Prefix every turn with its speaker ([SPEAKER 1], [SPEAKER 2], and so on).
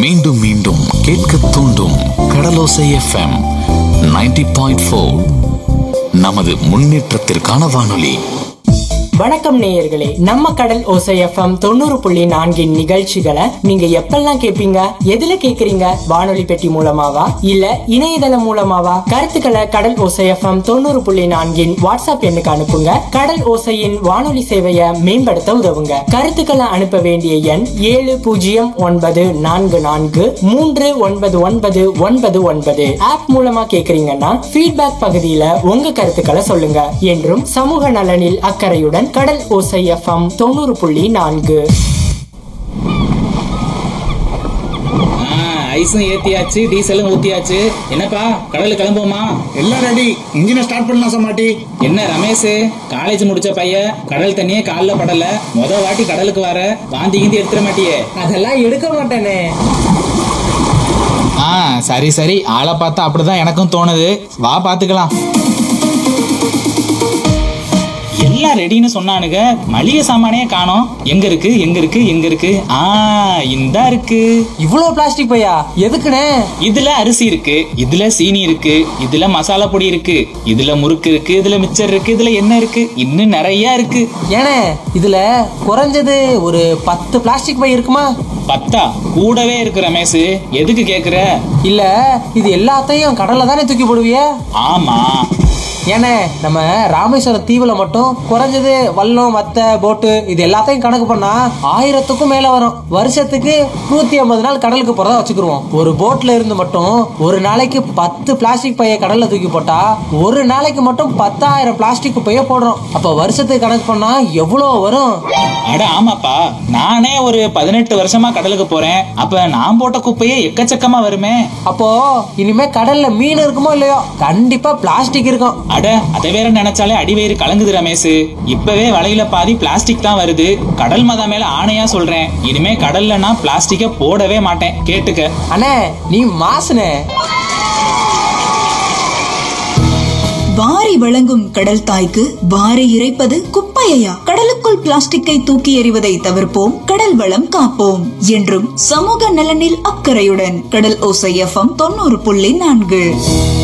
[SPEAKER 1] மீண்டும் மீண்டும் கேட்க தூண்டும் கடலோசை எஃப்எம் 90.4 பாயிண்ட் நமது முன்னேற்றத்திற்கான வானொலி
[SPEAKER 2] வணக்கம் நேயர்களே நம்ம கடல் ஓசை எஃப்எம் தொண்ணூறு புள்ளி நான்கின் நிகழ்ச்சிகளை நீங்க எப்பெல்லாம் கேட்பீங்க எதுல கேக்குறீங்க வானொலி பெட்டி மூலமாவா இல்ல இணையதளம் மூலமாவா கருத்துக்களை கடல் ஓசை எஃப்எம் தொண்ணூறு புள்ளி நான்கின் வாட்ஸ்அப் எண்ணுக்கு அனுப்புங்க கடல் ஓசையின் வானொலி சேவையை மேம்படுத்த உதவுங்க கருத்துக்களை அனுப்ப வேண்டிய எண் ஏழு பூஜ்ஜியம் ஒன்பது நான்கு நான்கு மூன்று ஒன்பது ஒன்பது ஒன்பது ஒன்பது ஆப் மூலமா கேக்குறீங்கன்னா ஃபீட்பேக் பகுதியில உங்க கருத்துக்களை சொல்லுங்க என்றும் சமூக நலனில் அக்கறையுடன் கடல் ஓசை எஃப்எம் தொண்ணூறு புள்ளி நான்கு
[SPEAKER 3] ஆ, ஐஸும் ஏத்தியாச்சு டீசலும் ஊத்தியாச்சு என்னப்பா கடலுக்கு கிளம்புவோமா
[SPEAKER 4] எல்லாம் ரெடி இன்ஜினை ஸ்டார்ட் பண்ணலாம் சமாட்டி
[SPEAKER 3] என்ன ரமேஷ் காலேஜ் முடிச்ச பையன் கடல் தண்ணியே கால்ல படல முத வாட்டி கடலுக்கு வர வாந்தி கிந்தி எடுத்துட மாட்டியே
[SPEAKER 2] அதெல்லாம் எடுக்க மாட்டேனே
[SPEAKER 3] ஆ சரி சரி ஆளை பார்த்தா அப்படிதான் எனக்கும் தோணுது வா பாத்துக்கலாம் எல்லாம் ரெடின்னு சொன்னானுங்க மளிகை சாமானே காணோம் எங்க இருக்கு எங்க இருக்கு எங்க இருக்கு ஆ இந்தா இருக்கு
[SPEAKER 2] இவ்வளவு பிளாஸ்டிக் பையா எதுக்குண்ணே
[SPEAKER 3] இதுல அரிசி இருக்கு இதுல சீனி இருக்கு இதுல மசாலா பொடி இருக்கு இதுல முறுக்கு இருக்கு இதுல மிச்சர் இருக்கு இதுல என்ன இருக்கு இன்னும் நிறைய இருக்கு
[SPEAKER 2] ஏனே இதுல குறைஞ்சது ஒரு பத்து பிளாஸ்டிக் பை இருக்குமா
[SPEAKER 3] பத்தா கூடவே இருக்கு ரமேஷ் எதுக்கு கேக்குற
[SPEAKER 2] இல்ல இது எல்லாத்தையும் கடல்ல தானே தூக்கி போடுவிய
[SPEAKER 3] ஆமா
[SPEAKER 2] ஏனே நம்ம ராமேஸ்வரம் தீவுல மட்டும் குறைஞ்சது வல்லம் மத்த போட்டு இது எல்லாத்தையும் கணக்கு பண்ணா ஆயிரத்துக்கும் மேல வரும் வருஷத்துக்கு நூத்தி ஐம்பது நாள் கடலுக்கு போறதா வச்சுக்கிருவோம் ஒரு போட்ல இருந்து மட்டும் ஒரு நாளைக்கு பத்து பிளாஸ்டிக் பைய கடல்ல தூக்கி போட்டா ஒரு நாளைக்கு மட்டும் பத்தாயிரம் பிளாஸ்டிக் பைய போடுறோம் அப்ப வருஷத்துக்கு கணக்கு பண்ணா எவ்வளவு வரும்
[SPEAKER 3] அட ஆமாப்பா நானே ஒரு பதினெட்டு வருஷமா கடலுக்கு போறேன் அப்ப நான் போட்ட குப்பையே எக்கச்சக்கமா வருமே
[SPEAKER 2] அப்போ இனிமே கடல்ல மீன் இருக்குமோ இல்லையோ கண்டிப்பா பிளாஸ்டிக் இருக்கும்
[SPEAKER 3] அட அதை வேற நினைச்சாலே அடிவயிறு கலங்குது ரமேஷ் இப்பவே வலையில பாதி பிளாஸ்டிக் தான் வருது கடல் மதா மேல ஆணையா சொல்றேன் இனிமே கடல்ல நான் பிளாஸ்டிக்க போடவே மாட்டேன் கேட்டுக்க
[SPEAKER 2] அண்ணே நீ மாசுனே
[SPEAKER 5] வாரி வழங்கும் கடல் தாய்க்கு வாரி இறைப்பது குப்பையா கடலுக்குள் பிளாஸ்டிக்கை தூக்கி எறிவதை தவிர்ப்போம் கடல் வளம் காப்போம் என்றும் சமூக நலனில் அக்கறையுடன் கடல் ஓசை எஃப்எம் தொண்ணூறு புள்ளி நான்கு